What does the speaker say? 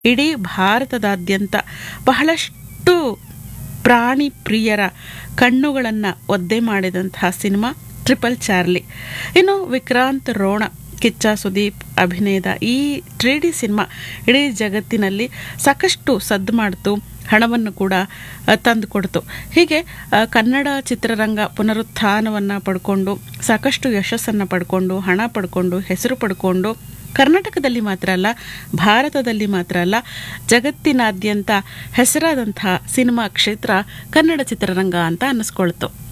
ಇಡೀ ಭಾರತದಾದ್ಯಂತ ಬಹಳಷ್ಟು ಪ್ರಾಣಿ ಪ್ರಿಯರ ಕಣ್ಣುಗಳನ್ನು ಒದ್ದೆ ಮಾಡಿದಂತಹ ಸಿನಿಮಾ ಟ್ರಿಪಲ್ ಚಾರ್ಲಿ ಇನ್ನು ವಿಕ್ರಾಂತ್ ರೋಣ ಕಿಚ್ಚ ಸುದೀಪ್ ಅಭಿನಯದ ಈ ತ್ರೀ ಡಿ ಸಿನಿಮಾ ಇಡೀ ಜಗತ್ತಿನಲ್ಲಿ ಸಾಕಷ್ಟು ಸದ್ದು ಮಾಡಿತು ಹಣವನ್ನು ಕೂಡ ಅ, ತಂದುಕೊಡ್ತು ಹೀಗೆ ಅ, ಕನ್ನಡ ಚಿತ್ರರಂಗ ಪುನರುತ್ಥಾನವನ್ನು ಪಡ್ಕೊಂಡು ಸಾಕಷ್ಟು ಯಶಸ್ಸನ್ನು ಪಡ್ಕೊಂಡು ಹಣ ಪಡ್ಕೊಂಡು ಹೆಸರು ಪಡ್ಕೊಂಡು ಕರ್ನಾಟಕದಲ್ಲಿ ಮಾತ್ರ ಅಲ್ಲ ಭಾರತದಲ್ಲಿ ಮಾತ್ರ ಅಲ್ಲ ಜಗತ್ತಿನಾದ್ಯಂತ ಹೆಸರಾದಂಥ ಸಿನಿಮಾ ಕ್ಷೇತ್ರ ಕನ್ನಡ ಚಿತ್ರರಂಗ ಅಂತ ಅನ್ನಿಸ್ಕೊಳ್ತು